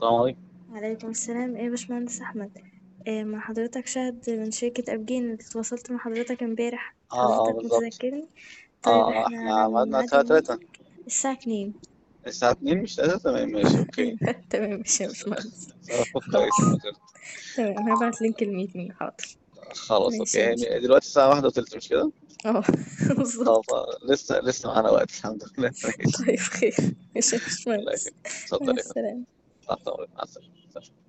السلام عليكم وعليكم السلام ايه يا باشمهندس احمد إيه مع حضرتك شاهد من شركة ابجين اللي اتواصلت مع حضرتك امبارح اه اه حضرتك بالظبط متذكرني طيب اه احنا احنا على عملنا ميعاد الساعة تلاتة الميتنج الساعة اتنين الساعة اتنين مش تلاتة تمام ماشي اوكي تمام ماشي يا باشمهندس تعرفوا خلاص كويس أنا فهمت. تمام هبعت لينك الميتنج حاضر خلاص ماشي اوكي يا يعني باشمهندس دلوقتي الساعة واحدة وتلت مش كده؟ اه خلاص بالظبط آه، لسه لسه معانا وقت الحمد لله ماشي طيب خير ماشي يا الله باشمهندس يخليك مع اتفضل يا فندم السلامة تحت أمرك مع السلامة